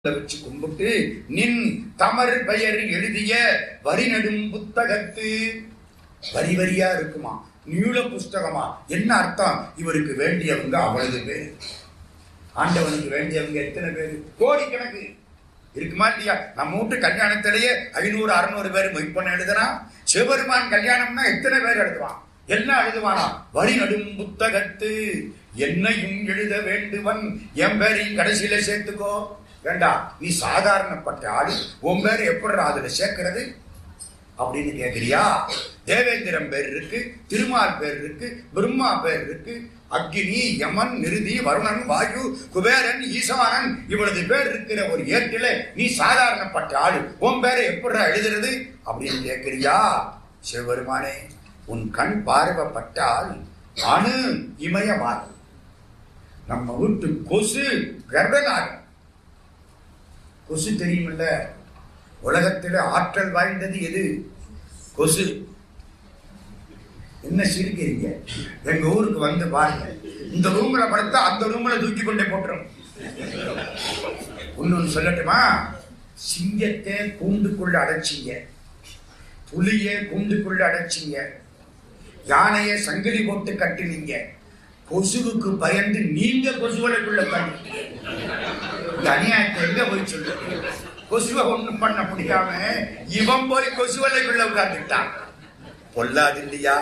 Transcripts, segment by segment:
வச்சு கும்பிட்டு நின் தமர் பெயர் எழுதிய வரி நெடும் புத்தகத்து வரி வரியா இருக்குமா நீள புஸ்தகமா என்ன அர்த்தம் இவருக்கு வேண்டியவங்க அவ்வளவு பேர் ஆண்டவனுக்கு வேண்டியவங்க எத்தனை பேர் கோடிக்கணக்கு இருக்குமா இல்லையா நம்ம வீட்டு கல்யாணத்திலேயே ஐநூறு அறுநூறு பேர் மொய்ப்பண்ண எழுதுறான் சிவபெருமான் கல்யாணம்னா எத்தனை பேர் எழுதுவான் எல்லாம் எழுதுவானா வரி நடும் புத்தகத்து என்னையும் எழுத வேண்டுவன் என் பேரையும் கடைசியில சேர்த்துக்கோ வேண்டாம் நீ சாதாரணப்பட்ட ஆளு உன் பேர் எப்படி அதுல சேர்க்கிறது அப்படின்னு கேக்குறியா தேவேந்திரம் பேர் இருக்கு திருமால் பேர் இருக்கு பிரம்மா பேர் இருக்கு அக்னி யமன் நிருதி வருணன் வாயு குபேரன் ஈசானன் இவ்வளவு பேர் இருக்கிற ஒரு ஏட்டில நீ சாதாரணப்பட்ட ஆளு உன் பேரை எப்படி எழுதுறது அப்படின்னு கேக்குறியா சிவபெருமானே உன் கண் பார்வைப்பட்டால் அணு இமயமாகும் நம்ம வீட்டு கொசு கர்ப்பனாகும் கொசு தெரியுமில்ல உலகத்தில் ஆற்றல் வாய்ந்தது எது கொசு என்ன சிரிக்கிறீங்க எங்க ஊருக்கு வந்து பாருங்க இந்த ரூம்ல படுத்தா அந்த ரூம்ல தூக்கி கொண்டே போட்டுரும் இன்னொன்னு சொல்லட்டுமா சிங்கத்தை கூண்டுக்குள்ள அடைச்சிங்க புலிய கூண்டுக்குள்ள அடைச்சிங்க யானையை சங்கிலி போட்டு கட்டினீங்க கொசுவுக்கு பயந்து நீங்க கொசுவலைக்குள்ள தள்ளி இந்த அநியாயத்தை எங்க போய் சொல்லு கொசுவை ஒண்ணும் பண்ண முடியாம இவன் போய் கொசுவலைக்குள்ள உட்கார்ந்துட்டான் பொல்லாது இல்லையா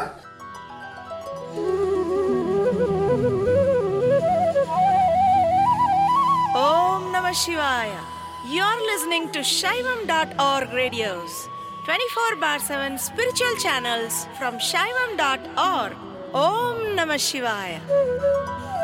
Om Namah Shivaya. You're listening to Shaivam.org radios, 24 bar 7 spiritual channels from Shaivam.org. Om Namah Shivaya.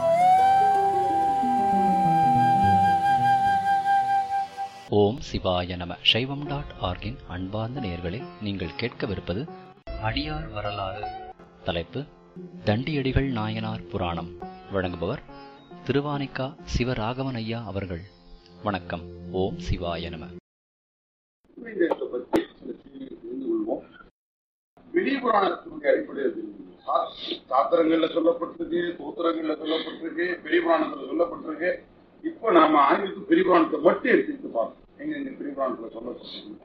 ஓம் சிவாய நம சைவம் டாட் ஆர்கின் அன்பார்ந்த நேயர்களே நீங்கள் கேட்கவிருப்பது அடியார் வரலாறு தலைப்பு தண்டியடிகள் நாயனார் புராணம் வழங்குபவர் திருவானைக்கா சிவராகவன் ஐயா அவர்கள் வணக்கம் ஓம் சிவாய நம சூரியத்தை பற்றி சில செய்திகள் தெரிந்து கொள்வோம் வெளி புராணத்தினுடைய அடிப்படையில் தெரிந்து கொள்வோம். சா- சாத்திரங்கள்ல சொல்லப்பட்டிருக்கு சூத்திரங்கள்ல சொல்லப்பட்டிருக்கு பெரிய புராணத்துல சொல்லப்பட்டிருக்கு இப்ப நாம ஆங்கிலத்து பெரிய புராணத்தை மட்டும் எடுத்துக்கிட்டு பார்ப்போம் எங்க எங்க பெரிய புராணத்துல சொல்லப்பட்டிருக்கு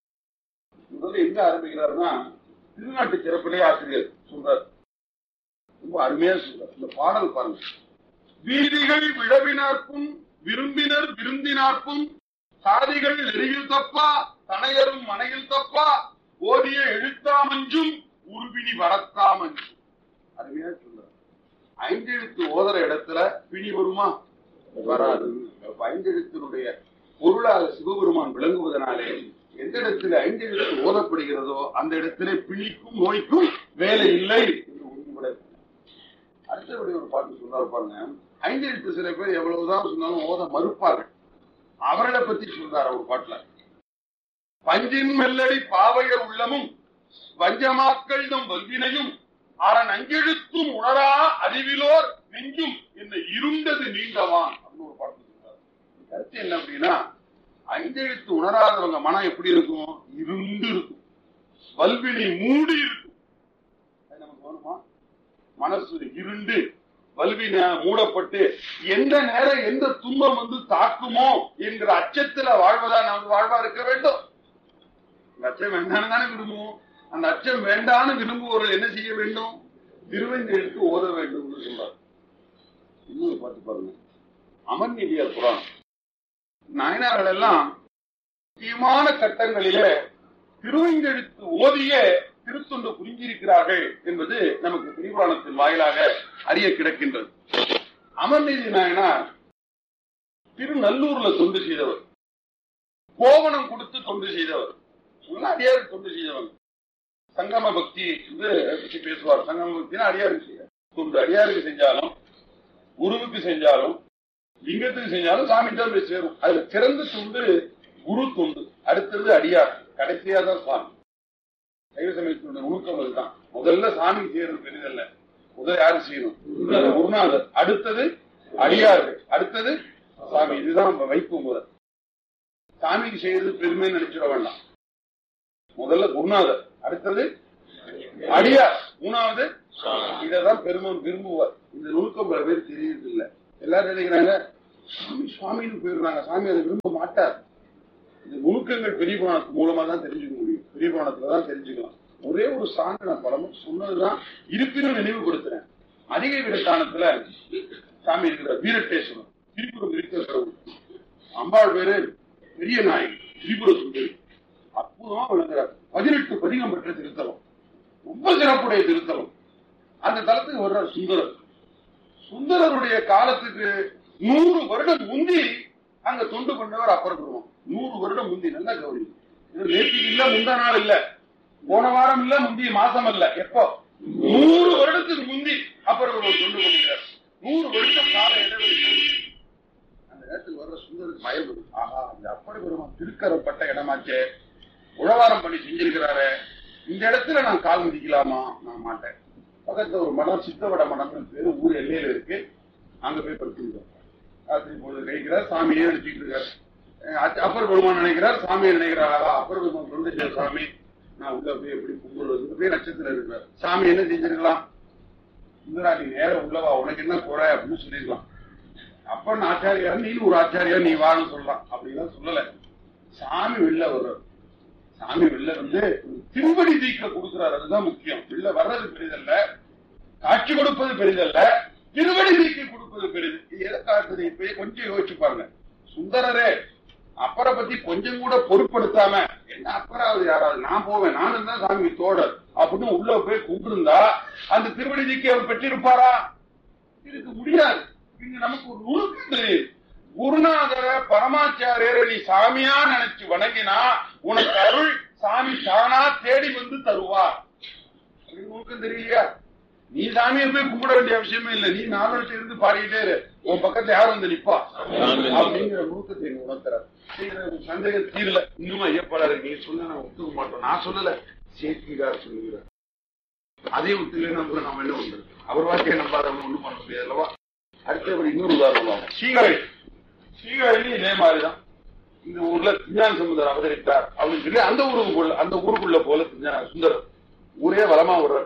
முதல்ல எங்க ஆரம்பிக்கிறாருன்னா திருநாட்டு சிறப்பிலே ஆசிரியர் சொல்றார் ரொம்ப அருமையா சொல்றார் இந்த பாடல் பாருங்க வீதிகள் விழவினார்க்கும் விரும்பினர் விருந்தினார்க்கும் சாதிகள் நெறியில் தப்பா தனையரும் மனையில் தப்பா ஓதிய எழுத்தாமஞ்சும் உருபினி வரத்தாமஞ்சும் அருமையா சொல்றார் ஐந்தெழுத்து ஓதுற இடத்துல பிணி வருமா வராது அப்ப ஐந்தெழுத்தினுடைய பொருளாக சிவபெருமான் விளங்குவதனாலே எந்த இடத்துல ஐந்தெழுத்து ஓதப்படுகிறதோ அந்த இடத்திலே பிணிக்கும் நோய்க்கும் வேலை இல்லை என்று உறுதிபட அடுத்தபடி ஒரு பாட்டு சொன்னார் பாருங்க ஐந்தெழுத்து சில பேர் எவ்வளவுதான் சொன்னாலும் ஓத மறுப்பார்கள் அவர்களை பத்தி சொல்றார் அவர் பாட்டுல பஞ்சின் மெல்லடி பாவையர் உள்ளமும் வஞ்சமாக்கள் நம் வல்வினையும் அரண் அஞ்செழுத்தும் உணரா அறிவிலோர் நெஞ்சும் என்ன இருண்டது நீண்டவான் அப்படின்னு ஒரு பாட்டு சொல்றார் கருத்து என்ன அப்படின்னா ஐந்தெழுத்து உணராதவங்க மனம் எப்படி இருக்கும் இருண்டு இருக்கும் வல்வினை மூடி இருக்கும் அது நமக்கு வேணுமா மனசு இருண்டு வல்வின மூடப்பட்டு எந்த நேரம் எந்த துன்பம் வந்து தாக்குமோ என்கிற அச்சத்துல வாழ்வதா நமக்கு வாழ்வா இருக்க வேண்டும் இந்த அச்சம் வேண்டாம்னு தானே விரும்புவோம் அந்த அச்சம் வேண்டான்னு விரும்புவோர்கள் என்ன செய்ய வேண்டும் திருவெஞ்செழுத்து ஓத வேண்டும் என்று சொல்றார் இன்னொரு பாட்டு பாருங்க அமர்நீதியார் புராணம் நாயனார்கள் எல்லாம் முக்கியமான கட்டங்களிலே திருவெஞ்செழுத்து ஓதிய திருத்தொண்டு புரிஞ்சிருக்கிறார்கள் என்பது நமக்கு திரிபுராணத்தின் வாயிலாக அறிய கிடக்கின்றது அமர்நீதி நாயனார் திருநல்லூர்ல தொண்டு செய்தவர் கோவணம் கொடுத்து தொண்டு செய்தவர் எல்லாம் அடியாருக்கு தொண்டு செய்தவர் சங்கம பக்தி என்று பற்றி பேசுவார் சங்கம பக்தினா அடியாருக்கு செய்ய தொண்டு அடியாருக்கு செஞ்சாலும் குருவுக்கு செஞ்சாலும் லிங்கத்துக்கு செஞ்சாலும் சாமி தான் போய் சேரும் அதுல சிறந்த தொண்டு குரு தொண்டு அடுத்தது அடியார் கடைசியா தான் சுவாமி சைவ சமயத்தினுடைய நுணுக்கம் அதுதான் முதல்ல சாமி செய்யறது பெரிதல்ல முதல் யாரு செய்யணும் குருநாதர் அடுத்தது அடியார்கள் அடுத்தது சாமி இதுதான் நம்ம வைப்பு முதல் சாமிக்கு செய்யறது பெருமைன்னு நினைச்சிட வேண்டாம் முதல்ல குருநாதர் அடுத்தது அடியார் மூணாவது இதைதான் பெருமை விரும்புவார் இந்த நுணுக்கம் பல பேர் தெரியறது இல்ல எல்லாரும் நினைக்கிறாங்க சாமி சுவாமின்னு போயிடுறாங்க சாமி அதை விரும்ப மாட்டார் இந்த நுணுக்கங்கள் பெரிய புராணத்து மூலமா தான் தெரிஞ்சுக்க முடியும் பெரிய புராணத்துல தான் தெரிஞ்சுக்கலாம் ஒரே ஒரு சான்று நான் பலமும் சொன்னதுதான் இருப்பினும் நினைவுபடுத்துறேன் அதிக விடத்தானத்துல சாமி இருக்கிற வீரட்டேஸ்வரம் திரிபுரம் இருக்கிற அம்பாள் பேரு பெரிய நாயகி திரிபுர சுந்தரி அற்புதமா விளங்குறார் பதினெட்டு பதிகம் பெற்ற திருத்தலம் ரொம்ப சிறப்புடைய திருத்தலம் அந்த தலத்துக்கு வர்ற சுந்தரர் சுந்தரருடைய காலத்துக்கு நூறு வருடம் முந்தி அங்க தொண்டு பண்ணவர் அப்பர் பெருமான் நூறு வருடம் முந்தி நல்லா கௌரி இது நேற்று இல்ல முந்தா நாள் இல்ல போன வாரம் இல்ல முந்தைய மாசம் இல்ல எப்போ நூறு வருடத்துக்கு முந்தி அப்பர் பெருமான் தொண்டு பண்ணுகிறார் நூறு வருஷம் கால இடைவெளி அந்த நேரத்துக்கு வர்ற சுந்தருக்கு பயம் வரும். ஆஹா அந்த அப்பர் பெருமான் திருக்கரப்பட்ட இடமாச்சே உழவாரம் பண்ணி செஞ்சிருக்கிறாரு இந்த இடத்துல நான் கால் மிதிக்கலாமா நான் மாட்டேன் பக்கத்துல ஒரு மடம் சித்தவட மடம்னு பேரு ஊர் எல்லையில இருக்கு அங்க போய் படுத்துருக்கோம் ராத்திரி பொழுது நினைக்கிறார் சாமியே நினைச்சிட்டு இருக்காரு அஹ் அச்ச- அப்பர் பெருமான் நினைக்கிறார் சாமியை நினைக்கிறார் ஆஹா, அப்பர் பெருமான் சொல்லுச்சு சாமி நான் உள்ள போய் எப்படி கும்பிடுறது போய் நட்சத்திரம் இருக்கிறார் சாமி என்ன செஞ்சிருக்கலாம் இந்திரா நீ நேரம் உள்ளவா உனக்கு என்ன குறை அப்படின்னு சொல்லிருக்கலாம் அப்பன் ஆச்சாரியார் நீ ஒரு ஆச்சாரியார் நீ வான்னு சொல்லலாம் அப்படிலாம் சொல்லல சாமி வெளில வர்றார் சாமி வெளில வந்து திருவடி தீக்க கொடுக்கிறார் அதுதான் முக்கியம் வெளில வர்றது பெரிதல்ல காட்சி கொடுப்பது பெரிதல்ல திருவடி தீக்க கொடுப்பது பெரிது இது எதை காட்டுது இப்ப கொஞ்சம் யோசிச்சு பாருங்க சுந்தரரே அப்பரை பத்தி கொஞ்சம் கூட பொருட்படுத்தாம என்ன அப்பராவது யாராவது நான் போவேன் நானும் தான் சாமி தோழர் அப்படின்னு உள்ள போய் கும்பிருந்தா அந்த திருவடி தீக்கை அவர் பெற்றிருப்பாரா இருக்க முடியாது இங்க நமக்கு ஒரு நுணுக்கம் தெரியுது குருநாதர பரமாச்சாரியரை நீ சாமியா நினைச்சு வணங்கினா உனக்கு அருள் சாமி தானா தேடி வந்து தருவார் அப்படி நுணுக்கம் தெரியலையா நீ சாமியை போய் கும்பிட வேண்டிய அவசியமே இல்லை நீ நாலு வருஷம் இருந்து பாடிக்கிட்டே இரு உன் பக்கத்துல யார் வந்து நிப்பா அப்படிங்கிற நுணுக்கத்தை நீ உணர்த்துறாரு சந்தேகம் தீரல இன்னும் ஐயப்பாளர் நீ சொன்ன நான் ஒத்துக்க மாட்டோம் நான் சொல்லல சேத்திகார் சொல்லுகிறார் அதையும் ஒத்துக்கலைன்னா அப்புறம் நாம என்ன பண்றது அவர் வாக்கிய நம்பாதவங்க ஒண்ணும் பண்ண முடியாது அல்லவா அடுத்தபடி இன்னொரு உதாரணம் சீகரை சீகரையிலும் இதே மாதிரிதான் இந்த ஊர்ல திருஞான சமுதர் அவதரித்தார் அப்படின்னு சொல்லி அந்த ஊருக்குள்ள அந்த ஊருக்குள்ள போல திருஞான சுந்தரர் ஊரே வளமா விடுறார்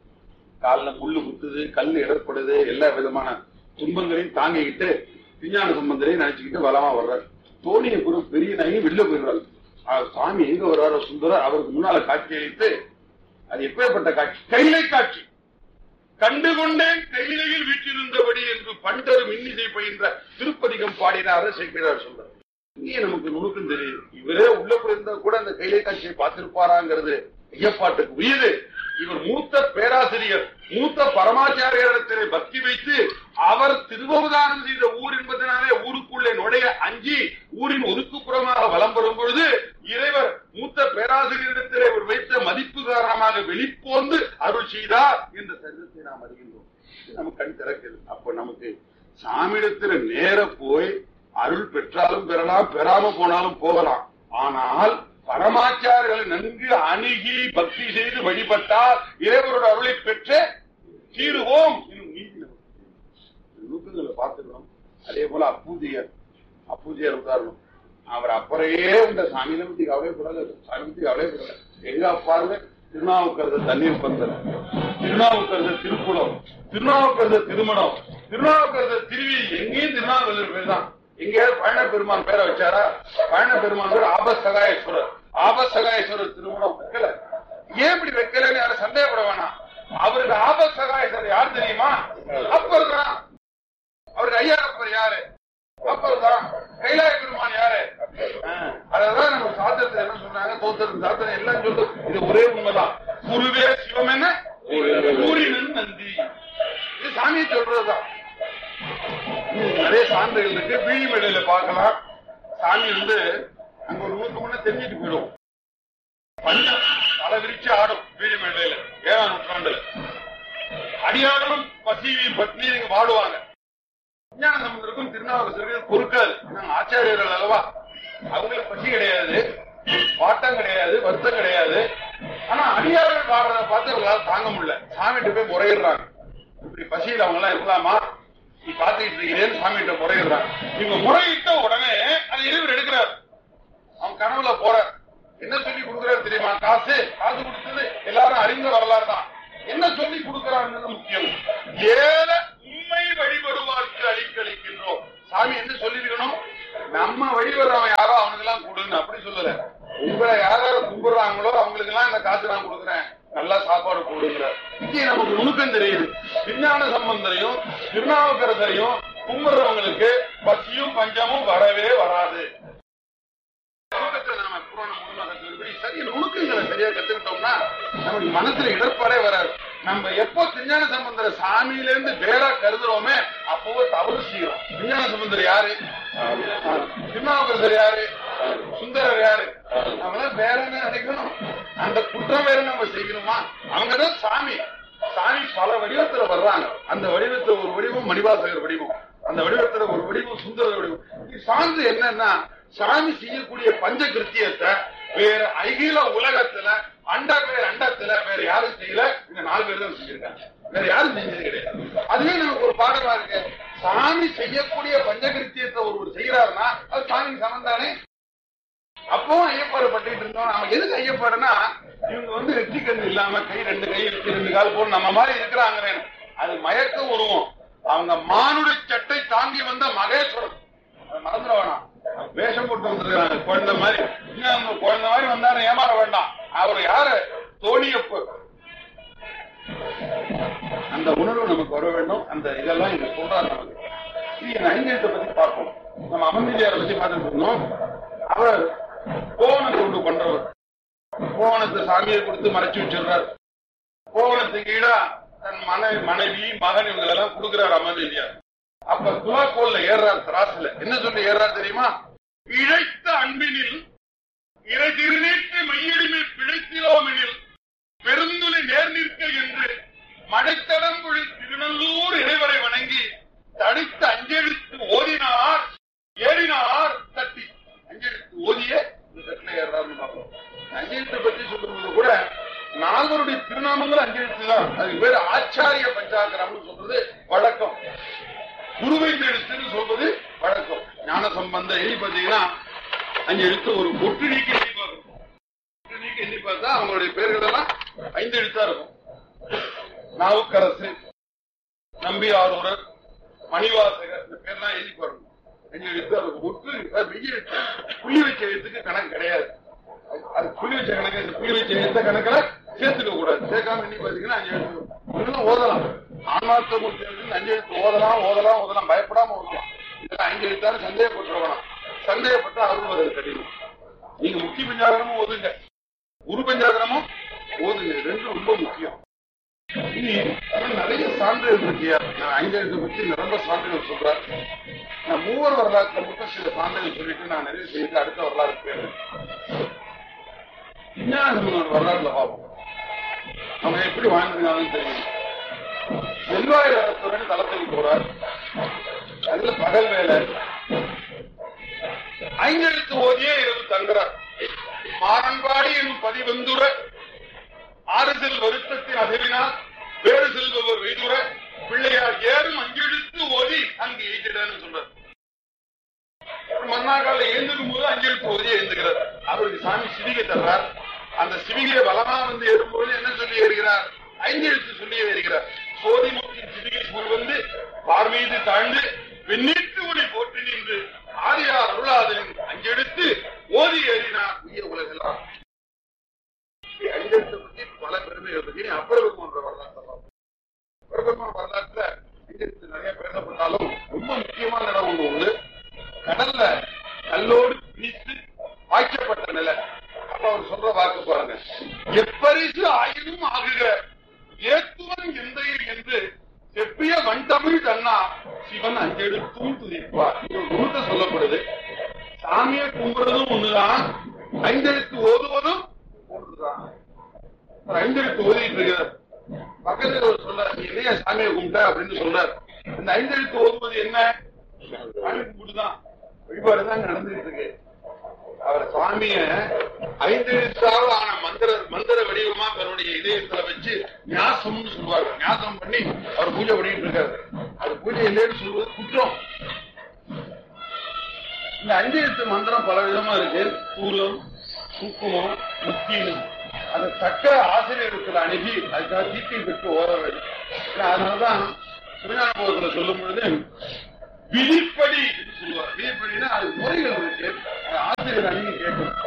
காலில் முள்ளு குத்துது கல் இடர்படுது எல்லா விதமான துன்பங்களையும் தாங்கிக்கிட்டு திருஞான சம்பந்தரையும் நினைச்சுக்கிட்டு வளமா வர்றார் தோணியை குரு பெரிய நாயகி வெளில போயிடுறாரு ஆஹ் சாமி எங்க வர்றாரோ சுந்தரர் அவருக்கு முன்னால காட்சி அளித்து அது எப்பேற்பட்ட காட்சி கைலை காட்சி கண்டுகொண்டேன் கையிலையில் வீற்றிருந்தபடி என்று பண்டரு மின்னிசை பயின்ற திருப்பதிகம் பாடினார சேர்க்கிறார் சொல்றார் இங்கே நமக்கு நுணுக்கம் தெரியுது இவரே உள்ள இருந்தா கூட அந்த கைலை காட்சியை பார்த்திருப்பாராங்கிறது ஐயப்பாட்டுக்கு உரியது இவர் மூத்த பேராசிரியர் மூத்த பரமாச்சாரியரிடத்திலே பக்தி வைத்து அவர் திருவவதானம் செய்த ஊர் என்பதனாலே ஊருக்குள்ளே நுழைய அஞ்சி ஊரின் ஒதுக்குப்புறமாக வலம் வரும் பொழுது இறைவர் மூத்த பேராசிரியரிடத்திலே ஒரு வைத்த மதிப்பு காரணமாக வெளிப்போந்து அருள் செய்தார் என்ற சரிதத்தை நாம் அறிகின்றோம் இது நமக்கு கண் திறக்குது அப்ப நமக்கு சாமியிடத்துல நேர போய் அருள் பெற்றாலும் பெறலாம் பெறாம போனாலும் போகலாம் ஆனால் பரமாச்சாரர்களை நன்கு அணுகி பக்தி செய்து வழிபட்டால் இறைவரோட அருளை பெற்று தீருவோம் என்னும் நீதி நமக்கு தெரியும். நுணுக்கங்களை பார்த்துக்கணும் அதே போல அப்பூஜையர் அப்பூஜையர் உதாரணம் அவர் அப்புறையே இந்த சாமியில பத்தி கவலைப்படல சாமி பத்தி கவலைப்படல எங்க பாருங்க திருநாவுக்கரசர் தண்ணீர் பந்தல் திருநாவுக்கரசர் திருக்குளம் திருநாவுக்கரசர் திருமணம் திருநாவுக்கரசர் திருவி எங்கேயும் திருநாவுக்கரசர் பேர் தான் எங்கேயாவது பயண பெருமான் பேரை வச்சாரா பயண பெருமான் பேர் ஆபசகாயேஸ்வரர் ஆபசகாயேஸ்வரர் திருமணம் வைக்கல ஏன் இப்படி வைக்கலன்னு யாரும் சந்தேகப்பட வேணாம் அவருக்கு ஆபசகாயேஸ்வரர் யார் தெரியுமா அப்பர் தான் அவருக்கு ஐயாரப்பர் யாரு அப்பர் தான் கைலாய பெருமான் யாரு ஆஹ், அததான் நம்ம சாத்திரத்துல என்ன சொல்றாங்க தோத்திரம் சாத்திரம் எல்லாம் சொல்லு இது ஒரே உண்மைதான் குருவே சிவம் என்ன கூறினன் நந்தி இது சாமியை சொல்றதுதான் இன்னும் நிறைய சான்றுகள் இருக்கு வீழி மேடையில பார்க்கலாம் சாமி வந்து அங்க ஒரு நூற்று முன்ன தெரிஞ்சுட்டு போயிடும் பண்ண தலை விரிச்சு ஆடும் வீழி மேடையில ஏழாம் நூற்றாண்டுல அடியார்களும் பசியும் பத்னி இங்க வாடுவாங்க விஞ்ஞான சம்பந்தருக்கும் திருநாவுக்கரசருக்கும் பொறுக்காது நாங்க ஆச்சாரியர்கள் அல்லவா அவங்களுக்கு பசி கிடையாது பாட்டம் கிடையாது வருத்தம் கிடையாது ஆனா அடியார்கள் பாடுறத பார்த்து அவங்களால தாங்க முடியல சாமிகிட்ட போய் முறையிடுறாங்க இப்படி பசியில் அவங்க எல்லாம் இருக்கலாமா நீ பாத்துக்கிட்டு இருக்கிறேன்னு சாமிகிட்ட முறையிடுறாங்க இவங்க முறையிட்ட உடனே அதை இறைவர் எடுக்கிறார் அவன் கனவுல போற என்ன சொல்லி கொடுக்கிறாரு தெரியுமா காசு காசு கொடுத்தது எல்லாரும் அறிந்த வரலாறு தான் என்ன சொல்லி கொடுக்கிறாங்கிறது முக்கியம் ஏல உண்மை வழிபடுவார்க்கு அளிக்களிக்கின்றோம் சாமி என்ன சொல்லிருக்கணும் நம்ம வழி வர்றவன் யாரோ அவனுக்கு எல்லாம் கொடுன்னு அப்படி சொல்லல உங்களை யார் யார் கும்பிடுறாங்களோ அவங்களுக்கு எல்லாம் இந்த காசு நான் கொடுக்குறேன் நல்லா சாப்பாடு போடுங்கிற இங்கே நமக்கு நுணுக்கம் தெரியுது விஞ்ஞான சம்பந்தரையும் திருநாவுக்கரசரையும் கும்பிடுறவங்களுக்கு பசியும் பஞ்சமும் வரவே வராது நுணுக்கத்துல நம்ம புராணம் முழுமை கத்துக்கிறபடி சரியா நுணுக்கங்களை சரியா கத்துக்கிட்டோம்னா நமக்கு மனசுல இடர்பாடே வராது நம்ம எப்போ விஞ்ஞான சம்பந்தர சாமியில இருந்து வேறா கருதுறோமே அப்போ தவறு செய்யறோம் விஞ்ஞான சம்பந்தர் யாரு திருநாவுக்கரசர் யாரு சுந்தரர் யாரு நம்மளாம் வேற என்ன நினைக்கணும் அந்த குற்றம் வேற நம்ம செய்யணுமா அவங்கதான் சாமி சாமி பல வடிவத்துல வர்றாங்க அந்த வடிவத்துல ஒரு வடிவம் மணிவாசகர் வடிவம் அந்த வடிவத்துல ஒரு வடிவம் சுந்தர வடிவம் இது சார்ந்து என்னன்னா சாமி செய்யக்கூடிய பஞ்ச கிருத்தியத்தை வேற அகில உலகத்துல அண்ட பேர் அண்டத்துல வேற யாரும் செய்யல இந்த நாலு பேர் தான் செஞ்சிருக்காங்க வேற யாரும் செஞ்சது கிடையாது அதுவே நமக்கு ஒரு பாடமா இருக்கு சாமி செய்யக்கூடிய பஞ்சகிருத்தியத்தை ஒருவர் செய்யறாருன்னா அது சாமி சமந்தானே அப்பவும் ஐயப்பாடு பட்டுக்கிட்டு இருந்தோம் நம்ம எதுக்கு ஐயப்பாடுனா இவங்க வந்து நெற்றி கண் இல்லாம கை ரெண்டு கை வச்சு ரெண்டு கால் போட்டு நம்ம மாதிரி இருக்கிறாங்க அது மயக்க உருவம் அவங்க மானுட சட்டை தாங்கி வந்த மகேஸ்வரன் அதை மறந்துட வேணாம் வேஷம் போட்டு வந்திருக்காங்க குழந்தை மாதிரி இன்னும் அவங்க குழந்தை மாதிரி வந்தாரு ஏமாற வேண்டாம் அவர் யாரு தோணியப்பு அந்த உணர்வு நமக்கு வர வேண்டும் அந்த இதெல்லாம் இங்க சொல்றாரு நமக்கு இது ஐந்தியத்தை பத்தி பார்ப்போம் நம்ம அமர்ந்தியாரை பத்தி பார்த்துட்டு இருந்தோம் அவர் கோவணத்தை கொண்டு பண்றவர் கோவணத்தை சாமியை கொடுத்து மறைச்சு வச்சிடுறார் கோவணத்துக்கு ஈடா தன் மனைவி மனைவி மகன் இவங்க எல்லாம் கொடுக்கிறார் அமர்ந்தியார் அப்ப துலாக்கோல்ல ஏறார் திராசுல என்ன சொல்லி ஏறார் தெரியுமா இழைத்த அன்பினில் இறை திருநீட்டு மையடிமை பிழைத்திரோமெனில் பெருந்துளை நேர் நிற்க என்று மடைத்தடம்புழி திருநல்லூர் இறைவரை வணங்கி தடித்த அஞ்செழுத்து ஓதினார் ஏறினார் தட்டி அஞ்செழுத்து ஓதிய இந்த தட்டில ஏறாருன்னு பார்ப்போம் அஞ்செழுத்தை பற்றி சொல்லும்போது கூட நால்வருடைய திருநாமங்கள் அஞ்செழுத்து தான் அதுக்கு பேரு ஆச்சாரிய பஞ்சாக்கரம்னு சொல்றது வழக்கம் குருவைந்தெழுத்துன்னு சொல்வது வழக்கம் ஞான சம்பந்த எழுதி பார்த்தீங்கன்னா அஞ்சு எழுத்து ஒரு ஒட்டு நீக்கி எழுதி பார்க்கணும் ஒட்டு நீக்கி எழுதி பார்த்தா அவங்களுடைய பேர்கள் எல்லாம் ஐந்து எழுத்தா இருக்கும் நாவுக்கரசு நம்பி ஆரூரர் மணிவாசகர் இந்த பேர்லாம் எழுதி பாருங்க அஞ்சு எழுத்து அது ஒட்டு அது மெய் எழுத்து புள்ளி வச்ச எழுத்துக்கு கணக்கு கிடையாது அது- அது புள்ளி வச்ச கணக்கு இந்த புள்ளி வச்ச எழுத்த கணக்குல சேர்த்துக்க கூடாது சேர்க்காம எண்ணி பாத்தீங்கன்னா அஞ்சு எழுத்து இதெல்லாம் ஓதலாம் ஆன்மார்த்த மூர்த்தி எழுத்து அஞ்சு எழுத்து ஓதலாம் ஓதலாம் ஓதலாம் பயப்படாம ஓதலாம் இதெல்லாம் அஞ்சு எழுத்தாலும் சந்தேகப்பட்டு வேணாம் சந்தேகப்பட்டா அருள் வருது கடினம் நீங்க முக்கிய பஞ்சாகரமும் ஓதுங்க குரு பஞ்சாகரமும் ஓதுங்க இது ரெண்டும் ரொம்ப முக்கியம் இனி இன்னும் நிறைய சான்றுகள் இருக்கியா நான் ஐந்தாயிரத்தை பத்தி நிரம்ப சான்றுகள் சொல்றேன் நான் மூவர் வரலாற்றுல மட்டும் சில சான்றுகள் சொல்லிட்டு நான் நிறைய செய்து அடுத்த வரலாறு போயிடுறேன் விஞ்ஞானசம்பந்தர் வரலாற்றுல பார்ப்போம் அவங்க எப்படி வாழ்ந்துருக்காங்கன்னு தெரியும் செல்வாயிரத்துடன் தளத்துக்கு போறார் அதுல பகல் வேலை ஐந்தெழுத்து ஓதியே இரவு தங்குறார் மாறன்பாடி எனும் பதிவந்துர ஆறு செல் வருத்தத்தின் அசைவினால் வேறு செல்பவர் வெய்துர பிள்ளையார் ஏறும் அஞ்செழுத்து ஓதி அங்கு எய்திடன்னு சொல்றார் மன்னாக்கால எழுந்துக்கும் போது அஞ்செழுத்து ஓதி எழுந்துகிறார் அவருக்கு சாமி சிவிகை தர்றார் அந்த சிவிகையை பலமா வந்து ஏறும்போது என்ன சொல்லி ஏறுகிறார் ஐந்தெழுத்து சொல்லி ஏறுகிறார் சோதிமுத்தின் சிவிகை சூழ் வந்து பார்மீது தாழ்ந்து வெண்ணீட்டு ஒளி போற்றி நின்று ஆதியார் அருளாதலின் அஞ்செடுத்து ஓதி ஏறினார் உய உலகெல்லாம் இப்படி அஞ்செழுத்தை பற்றி பல பெருமைகள் பற்றி அப்பரபெருமான் வரலாற்று அப்பரபெருமான் வரலாற்றுல அஞ்செழுத்து நிறைய பேசப்பட்டாலும் ரொம்ப முக்கியமான இடம் ஒண்ணு உண்டு கடல்ல கல்லோடு பிடித்து வாய்க்கப்பட்ட நிலை அப்ப அவர் சொல்ற வாக்கு பாருங்க எப்பரிசு ஆயினும் ஆகுக ஏத்துவன் எந்தையர் என்று செப்பிய வண்டமிழ் தன்னா சிவன் அஞ்செடுத்தும் துதிப்பார் இது ஒரு நூற்ற சொல்லப்படுது சாமியை கும்பிடுறதும் ஒண்ணுதான் ஐந்தெழுத்து ஓதுவதும் ஒன்றுதான் ஒரு ஐந்தெழுத்து ஓதிட்டு இருக்கிறார் பக்கத்துல ஒரு சொல்றார் நீ இல்லையா சாமியை கும்பிட்ட அப்படின்னு சொல்றார் இந்த ஐந்தெழுத்து ஓதுவது என்ன சாமி கும்பிட்டுதான் வழிபாடுதான் நடந்துட்டு இருக்கு அவர் சுவாமிய ஐந்து எழுத்தாவது ஆன மந்திர மந்திர வடிவமா தன்னுடைய இதயத்துல வச்சு ஞாசம்னு சொல்லுவாங்க ஞாசம் பண்ணி அவர் பூஜை பண்ணிட்டு இருக்காரு அது பூஜை இல்லைன்னு சொல்வது குற்றம் இந்த அஞ்சு எழுத்து மந்திரம் பல விதமா இருக்கு சூலம் சுக்குமம் முக்கியம் அதை தக்க ஆசிரியர்கள் அணுகி அதுக்காக தீட்டை பெற்று ஓத வேண்டும் ஏன்னா அதனாலதான் சிவஞான போகத்துல சொல்லும் பொழுது விதிப்படி என்று சொல்லுவார் விதிப்படினா அது முறைகள் இருக்கு அது ஆசிரியர் அணியை கேட்கணும்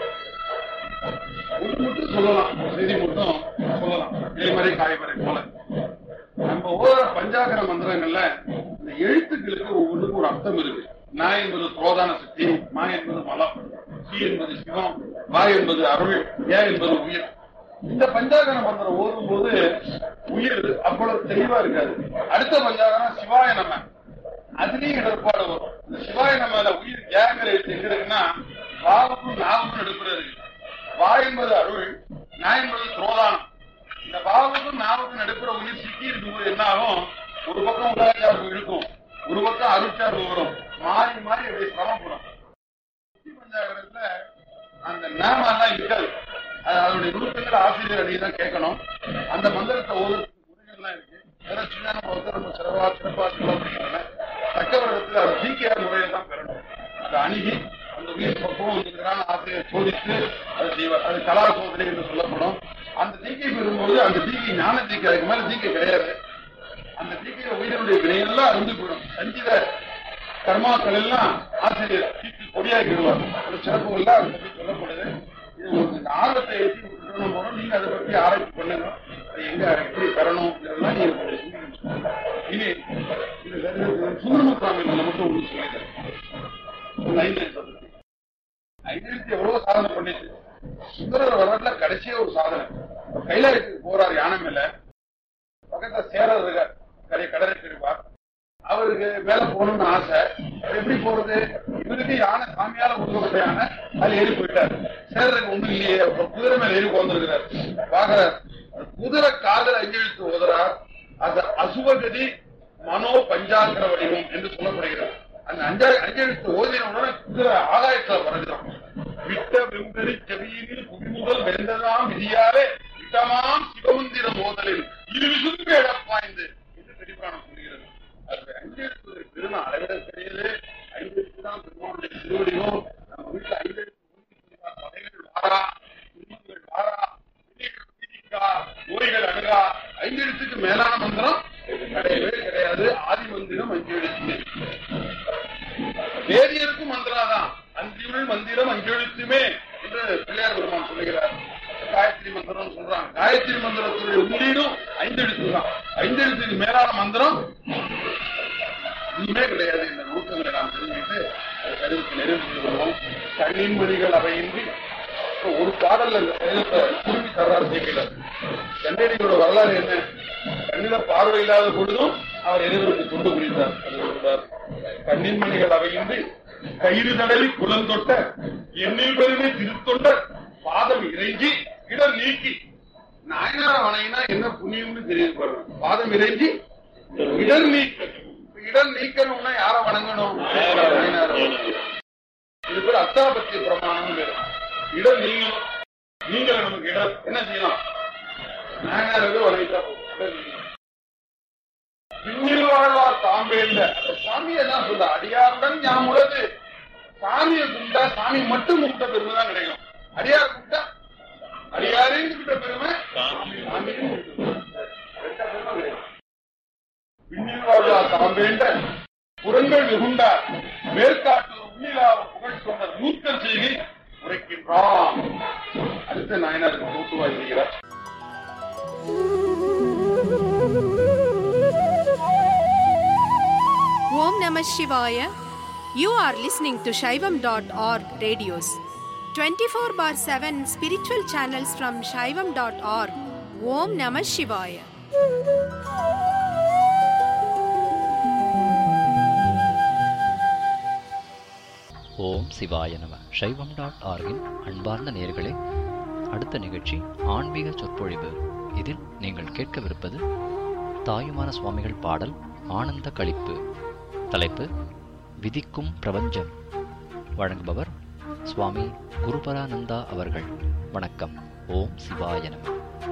ஒன்று மட்டும் சொல்லலாம் ஒரு செய்தி மட்டும் சொல்லலாம் இலைமறை காய்மறை போல நம்ம ஓர பஞ்சாகர மந்திரங்கள்ல இந்த எழுத்துக்களுக்கு ஒவ்வொன்றுக்கும் ஒரு அர்த்தம் இருக்கு நா என்பது புரோதான சக்தி மா என்பது மலம் சி என்பது சிவம் வா என்பது அருள் ஏ என்பது உயிர் இந்த பஞ்சாகர மந்திரம் ஓதும் போது உயிர் அவ்வளவு தெளிவா இருக்காது அடுத்த பஞ்சாகரம் சிவாய நம்ம அதுலயும் இடர்பாடு வரும் இந்த சிவாய நம்மல உயிர் ஏங்கிற எழுத்து எங்க இருக்குன்னா வாவுக்கும் நாவுக்கும் எடுப்புல இருக்கு வா என்பது அருள் நா என்பது துரோதானம் இந்த பாவத்துக்கும் நாவுக்கும் நடுப்புற உயிர் சிக்கி இருக்கும்போது என்ன ஆகும் ஒரு பக்கம் உலகச்சார்பு இருக்கும் ஒரு பக்கம் அருட்சார்பு வரும் மாறி மாறி அப்படியே சிரமப்படும் சுத்தி பஞ்சாகரத்துல அந்த நேமெல்லாம் இருக்காது அது அதனுடைய நுணுக்கங்கள் ஆசிரியர் அடி தான் கேட்கணும் அந்த மந்திரத்தை ஓதுறதுக்கு முறைகள்லாம் இருக்கு அதெல்லாம் சின்ன ஒருத்தர் நம்ம சிறப்பா சிறப்பா சொல்ல தக்க வருடத்தில் அது சீக்கியார் முறையை தான் பெறணும் அதை அணுகி அந்த உயிர் பக்குவம் இருக்கிறான் ஆசிரியர் சோதித்து அதை செய்வார் அது கலா சோதனை என்று சொல்லப்படும் அந்த தீக்கை பெறும்போது அந்த தீக்கை ஞான தீக்கை அதுக்கு மேல தீக்கை கிடையாது அந்த தீக்கையில உயிரினுடைய வினையெல்லாம் அருந்து போயிடும் சஞ்சித கர்மாக்கள் எல்லாம் ஆசிரியர் தீக்கு கொடியாக்கிடுவார் ஒரு சிறப்புகள்லாம் அதை பற்றி சொல்லப்படுது இது உங்களுக்கு இந்த ஆர்வத்தை ஏற்றி விட்டுறணும் போறோம் நீங்க அதை பற்றி ஆராய்ச்சி பண்ணுங்க அது எங்க எப்படி பெறணும் இதெல்லாம் நீங்க கொஞ்சம் சிந்திக்கணும். இனி இது சுந்தரமுசாமி மட்டும் உங்களுக்கு சொல்லிடுறேன் ஐந்து ஐநூத்தி எவ்வளவு சாதனை பண்ணிச்சு சுந்தரர் வரலாற்றுல கடைசியா ஒரு சாதனை கைலாயத்துக்கு போறார் யானை மேல பக்கத்துல சேரர் இருக்கார் கரை கடலை இருப்பார் அவருக்கு மேல போகணும்னு ஆசை எப்படி போறது இவருக்கு யானை சாமியால கொடுக்கப்பட்ட யானை அது ஏறி போயிட்டார் சேரருக்கு ஒண்ணும் இல்லையே அப்புறம் குதிரை மேல ஏறி உட்கார்ந்துருக்கிறார் பாக்குறார் குதிரை காதல் அஞ்செழுத்து ஓதுறார் அந்த அசுவகதி மனோ பஞ்சாங்கர வடிவம் என்று சொல்லப்படுகிறது அந்த அஞ்சா அஞ்செழுத்து ஓதின உடனே குதிரை ஆகாயத்துல பறக்குறான் விட்ட வெம்பெறி செவியினில் குடிமுதல் வெந்ததாம் விதியாலே விட்டமாம் சிவமந்திர மோதலில் இரு விசும்பு எடப்பாய்ந்து என்று பெரியபுராணம் சொல்கிறது அது அஞ்செழுத்து பெருமை அளவிட கிடையாது ஐந்தெழுத்து தான் பெருமானுடைய திருவடியும் நம்ம வீட்டுல ஐந்தெழுத்து ஊதி சொல்லுவார், பகைகள் வாரா துன்பங்கள் வாரா வினைகள் தீர்க்கா, நோய்கள் அணுகா ஐந்தெழுத்துக்கு மேலான மந்திரம் கிடையவே கிடையாது ஆதி மந்திரம் அஞ்செழுத்து வேதியருக்கும் மந்திராதான் அஞ்சுள் மந்திரம் அஞ்செழுத்துமே என்று பிள்ளையார் பெருமான் சொல்லுகிறார் காயத்ரி மந்திரம் சொல்றாங்க காயத்ரி மந்திரத்துடைய உள்ளீடும் ஐந்தெழுத்து தான் ஐந்தெழுத்துக்கு மேலான மந்திரம் ஒண்ணுமே கிடையாது இந்த நூற்றங்களை நாம் தெரிஞ்சுட்டு அது கருவுக்கு நிறைவு கொள்வோம் கண்ணின் மொழிகள் அவையின்றி இப்ப ஒரு பாடல்ல இந்த கடிதத்தை குருவி தர்றாரு கேட்கல கண்டேரியோட வரலாறு என்ன கண்ணில பார்வை இல்லாத பொழுதும் அவர் எதிர்ப்பு துண்டு குடித்தார் அது சொல்றார் கண்ணின் மணிகள் அவையின்றி கயிறு தடவி குலம் தொட்ட எண்ணில் பெருமை திருத்தொண்ட பாதம் இறைஞ்சி இடர் நீக்கி நாயனார வணங்கினா என்ன புண்ணியம்னு தெரியுது பாருங்க பாதம் இறைஞ்சி இடர் நீக்க இடர் நீக்கணும்னா யார வணங்கணும் நாயனார வணங்கணும். இது பேர் அத்தாபத்திய பிரமாணம் பேரு இடம் நீங்கணும் நீங்கள நமக்கு இடம் என்ன செய்யலாம் நாயனாருக்கு வணங்கிட்டா போதும். இடம் நீங்கணும். பின்னில் வாழ்வார் தாம்பேந்த அந்த சாமியை தான் சொல்ற அடியாருடன் ஞாம் உள்ளது சாமியை கும்பிட்டா சாமி மட்டும் கும்பிட்ட பெருமை தான் கிடைக்கும் அடியார் கும்பிட்டா அடியாரையும் கும்பிட்ட பெருமை சாமியும் கும்பிட்ட பெருமை. ரெட்ட பெருமை கிடைக்கும் பின்னில் வாழ்வார் தாம்பேந்த புறங்கள் மிகுண்டார் மேற்காட்டு உண்ணிலாவ புகழ் சொன்ன நூற்கல் செய்கை உரைக்கின்றான் அடுத்த நாயனாருக்கு தோற்றுவாய் செய்கிறார் Om Namah Shivaya. You are listening to Shaivam.org radios. 24 bar 7 spiritual channels from Shaivam.org. Om Namah Shivaya. ஓம் சிவாய நம சைவம் டாட் ஆர்கின் அன்பார்ந்த நேயர்களே அடுத்த நிகழ்ச்சி ஆன்மீக சொற்பொழிவு இதில் நீங்கள் கேட்கவிருப்பது தாயுமான சுவாமிகள் பாடல் ஆனந்த களிப்பு தலைப்பு விதிக்கும் பிரபஞ்சம் வழங்குபவர் சுவாமி குருபரானந்தா அவர்கள் வணக்கம் ஓம் சிவாய நம